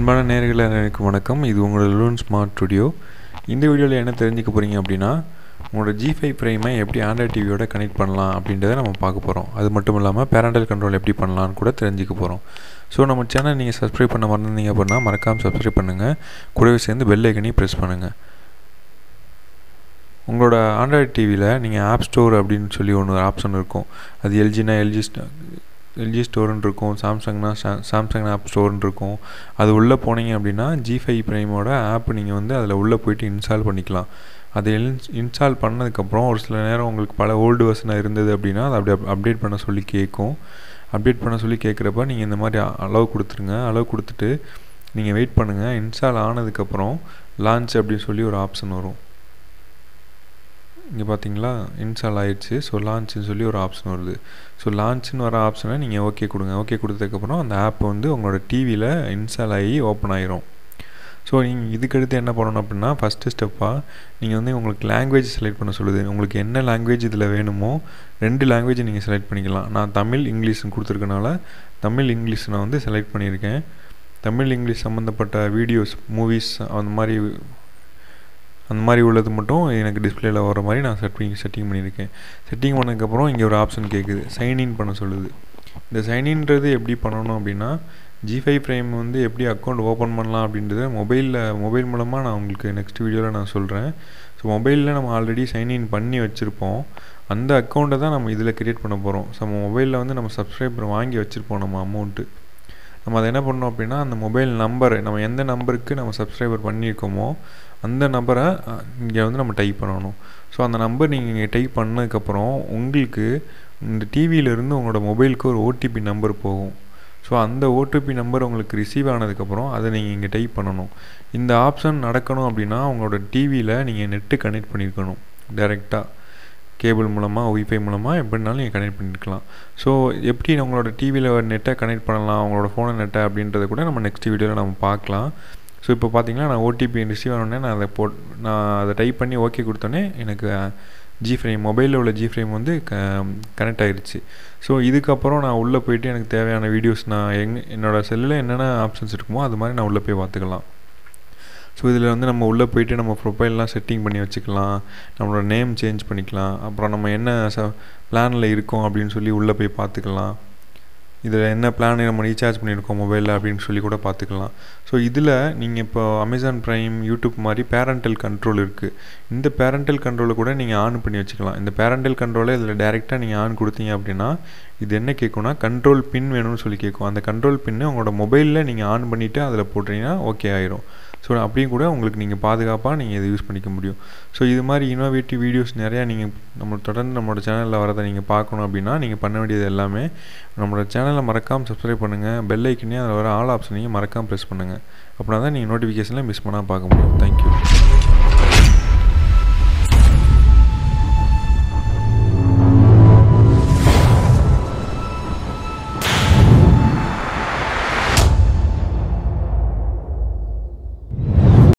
அன்பான நேயர்களே அனைவருக்கும் வணக்கம் இது உங்களோட லூன் ஸ்மார்ட் ஸ்டுடியோ இந்த வீடியோவில் என்ன தெரிஞ்சுக்க போகிறீங்க அப்படின்னா உங்களோட ஜி ஃபைவ் ப்ரைமை எப்படி ஆண்ட்ராய்ட் டிவியோட கனெக்ட் பண்ணலாம் அப்படின்றத நம்ம பார்க்க போகிறோம் அது மட்டும் இல்லாமல் பேரண்டல் கண்ட்ரோல் எப்படி பண்ணலான்னு கூட தெரிஞ்சுக்க போகிறோம் ஸோ நம்ம சேனல் நீங்கள் சப்ஸ்கிரைப் பண்ண மறந்தீங்க அப்படின்னா மறக்காமல் சப்ஸ்கிரைப் பண்ணுங்கள் கூடவே சேர்ந்து பெல் ஐக்கனையும் ப்ரெஸ் பண்ணுங்கள் உங்களோட ஆண்ட்ராய்ட் டிவியில் நீங்கள் ஆப் ஸ்டோர் அப்படின்னு சொல்லி ஒன்று ஆப்ஷன் இருக்கும் அது எல்ஜினா எல்ஜி எல்ஜி ஸ்டோர்னு இருக்கும் சாம்சங்னா சாம்சங் ஆப் ஸ்டோர்னு இருக்கும் அது உள்ளே போனீங்க அப்படின்னா ஜி ஃபைவ் ப்ரைமோட ஆப் நீங்கள் வந்து அதில் உள்ளே போயிட்டு இன்ஸ்டால் பண்ணிக்கலாம் அது இன்ஸ் இன்ஸ்டால் பண்ணதுக்கப்புறம் ஒரு சில நேரம் உங்களுக்கு பல ஓல்டு வெர்ஷனாக இருந்தது அப்படின்னா அதை அப்படி அப்டேட் பண்ண சொல்லி கேட்கும் அப்டேட் பண்ண சொல்லி கேட்குறப்ப நீங்கள் இந்த மாதிரி அளவு கொடுத்துருங்க அளவு கொடுத்துட்டு நீங்கள் வெயிட் பண்ணுங்கள் இன்ஸ்டால் ஆனதுக்கப்புறம் லான்ச் அப்படின்னு சொல்லி ஒரு ஆப்ஷன் வரும் இங்கே பார்த்தீங்களா இன்ஸ்டால் ஆயிடுச்சு ஸோ லான்ச்னு சொல்லி ஒரு ஆப்ஷன் வருது ஸோ லான்ச்னு வர ஆப்ஷனை நீங்கள் ஓகே கொடுங்க ஓகே கொடுத்ததுக்கப்புறம் அந்த ஆப் வந்து உங்களோட டிவியில் இன்ஸ்டால் ஆகி ஓப்பன் ஆயிரும் ஸோ நீங்கள் இதுக்கடுத்து என்ன பண்ணணும் அப்படின்னா ஃபஸ்ட்டு ஸ்டெப்பாக நீங்கள் வந்து உங்களுக்கு லாங்குவேஜ் செலக்ட் பண்ண சொல்லுது உங்களுக்கு என்ன லாங்குவேஜ் இதில் வேணுமோ ரெண்டு லாங்குவேஜ் நீங்கள் செலக்ட் பண்ணிக்கலாம் நான் தமிழ் இங்கிலீஷ்னு கொடுத்துருக்கனால தமிழ் இங்கிலீஷ் நான் வந்து செலக்ட் பண்ணியிருக்கேன் தமிழ் இங்கிலீஷ் சம்மந்தப்பட்ட வீடியோஸ் மூவிஸ் அந்த மாதிரி அந்த மாதிரி உள்ளது மட்டும் எனக்கு டிஸ்பிளேல வர மாதிரி நான் செட்டிங் செட்டிங் பண்ணியிருக்கேன் செட்டிங் பண்ணதுக்கப்புறம் இங்கே ஒரு ஆப்ஷன் கேட்குது சைன்இன் பண்ண சொல்லுது இந்த சைன்இன்றது எப்படி பண்ணணும் அப்படின்னா ஜி ஃபைவ் ப்ரைம் வந்து எப்படி அக்கௌண்ட் ஓப்பன் பண்ணலாம் அப்படின்றத மொபைலில் மொபைல் மூலமாக நான் உங்களுக்கு நெக்ஸ்ட் வீடியோவில் நான் சொல்கிறேன் ஸோ மொபைலில் நம்ம ஆல்ரெடி சைன்இன் பண்ணி வச்சுருப்போம் அந்த அக்கௌண்ட்டை தான் நம்ம இதில் க்ரியேட் பண்ண போகிறோம் ஸோ நம்ம மொபைலில் வந்து நம்ம சப்ஸ்கிரைபர் வாங்கி வச்சுருப்போம் நம்ம அமௌண்ட்டு நம்ம அதை என்ன பண்ணோம் அப்படின்னா அந்த மொபைல் நம்பர் நம்ம எந்த நம்பருக்கு நம்ம சப்ஸ்கிரைபர் பண்ணியிருக்கோமோ அந்த நம்பரை இங்கே வந்து நம்ம டைப் பண்ணணும் ஸோ அந்த நம்பர் நீங்கள் இங்கே டைப் பண்ணதுக்கப்புறம் உங்களுக்கு இந்த டிவியிலேருந்து உங்களோட மொபைலுக்கு ஒரு ஓடிபி நம்பர் போகும் ஸோ அந்த ஓடிபி நம்பர் உங்களுக்கு ரிசீவ் ஆனதுக்கப்புறம் அதை நீங்கள் இங்கே டைப் பண்ணணும் இந்த ஆப்ஷன் நடக்கணும் அப்படின்னா உங்களோட டிவியில் நீங்கள் நெட்டு கனெக்ட் பண்ணியிருக்கணும் டைரெக்டாக கேபிள் மூலமாக ஒய்ஃபை மூலமாக எப்படினாலும் நீங்கள் கனெக்ட் பண்ணிக்கலாம் ஸோ எப்படி உங்களோட டிவியில் நெட்டை கனெக்ட் பண்ணலாம் உங்களோட ஃபோனை நெட்டை அப்படின்றத கூட நம்ம நெக்ஸ்ட் வீடியோவில் நம்ம பார்க்கலாம் ஸோ இப்போ பார்த்தீங்கன்னா நான் ஓடிபி ரிசீவ் ஆனோடனே நான் அதை போட் நான் அதை டைப் பண்ணி ஓகே கொடுத்தோன்னே எனக்கு ஜி ஃப்ரேம் மொபைலில் உள்ள ஜி ஃப்ரேம் வந்து க கனெக்ட் ஆகிடுச்சு ஸோ இதுக்கப்புறம் நான் உள்ளே போயிட்டு எனக்கு தேவையான வீடியோஸ் நான் எங் என்னோடய செல்லில் என்னென்ன ஆப்ஷன்ஸ் இருக்குமோ அது மாதிரி நான் உள்ளே போய் பார்த்துக்கலாம் ஸோ இதில் வந்து நம்ம உள்ளே போயிட்டு நம்ம ப்ரொஃபைல்லாம் செட்டிங் பண்ணி வச்சுக்கலாம் நம்மளோட நேம் சேஞ்ச் பண்ணிக்கலாம் அப்புறம் நம்ம என்ன ச பிளானில் இருக்கோம் அப்படின்னு சொல்லி உள்ளே போய் பார்த்துக்கலாம் இதில் என்ன பிளான் நம்ம ரீசார்ஜ் பண்ணியிருக்கோம் மொபைலில் அப்படின்னு சொல்லி கூட பார்த்துக்கலாம் ஸோ இதில் நீங்கள் இப்போ அமேசான் ப்ரைம் யூடியூப் மாதிரி பேரண்டல் கண்ட்ரோல் இருக்குது இந்த பேரண்டல் கண்ட்ரோலை கூட நீங்கள் ஆன் பண்ணி வச்சுக்கலாம் இந்த பேரண்டல் கண்ட்ரோலை இதில் டேரெக்டாக நீங்கள் ஆன் கொடுத்தீங்க அப்படின்னா இது என்ன கேட்கும்னா கண்ட்ரோல் பின் வேணும்னு சொல்லி கேட்கும் அந்த கண்ட்ரோல் பின்னு உங்களோட மொபைலில் நீங்கள் ஆன் பண்ணிவிட்டு அதில் போட்டிங்கன்னா ஓகே ஆயிரும் ஸோ அப்படியும் கூட உங்களுக்கு நீங்கள் பாதுகாப்பாக நீங்கள் இதை யூஸ் பண்ணிக்க முடியும் ஸோ இது மாதிரி இனோவேட்டிவ் வீடியோஸ் நிறையா நீங்கள் நம்ம தொடர்ந்து நம்மளோட சேனலில் வரதை நீங்கள் பார்க்கணும் அப்படின்னா நீங்கள் பண்ண வேண்டியது எல்லாமே நம்மளோட சேனலை மறக்காமல் சப்ஸ்கிரைப் பண்ணுங்கள் பெல் ஐக்கனே அதில் வர ஆல் ஆப்ஷனையும் மறக்காமல் ப்ரெஸ் பண்ணுங்கள் அப்படின்னா தான் நீங்கள் நோட்டிஃபிகேஷனில் மிஸ் பண்ணால் பார்க்க முடியும் தேங்க்யூ